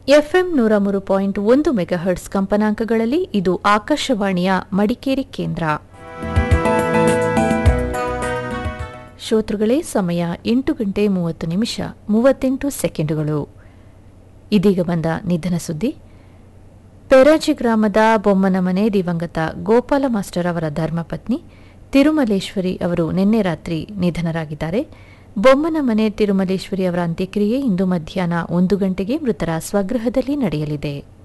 FM ನೂರ ಮೂರು point ಒಂದು ಮೆಗಾಹರ್ಟ್ಸ್ ಕಂಪನಾಂಕಗಳಲ್ಲಿ ಇದು ಆಕಾಶವಾಣಿಯ ಮಡಿಕೇರಿ ಕೇಂದ್ರ ಶ್ರೋತೃಗಳೇ ಸಮಯ ಎಂಟು ಗಂಟೆ ಮೂವತ್ತು ನಿಮಿಷ ಮೂವತ್ತೆಂಟು ಸೆಕೆಂಡುಗಳು ಇದೀಗ ಬಂದ ನಿಧನ ಸುದ್ದಿ ಪೆರಾಜಿ ಗ್ರಾಮದ ಬೊಮ್ಮನಮನೆ ದಿವಂಗತ ಗೋಪಾಲ ಮಾಸ್ಟರ್ ಅವರ ಧರ್ಮಪತ್ನಿ ತಿರುಮಲೇಶ್ವರಿ ಅವರು ನಿನ್ನೆ ರಾತ್ರಿ ನಿಧನರಾಗಿದ್ದಾರೆ ಬೊಮ್ಮನಮನೆ ತಿರುಮಲೇಶ್ವರಿ ಅವರ ಅಂತ್ಯಕ್ರಿಯೆ ಇಂದು ಮಧ್ಯಾಹ್ನ ಒಂದು ಗಂಟೆಗೆ ಮೃತರ ಸ್ವಗೃಹದಲ್ಲಿ ನಡೆಯಲಿದೆ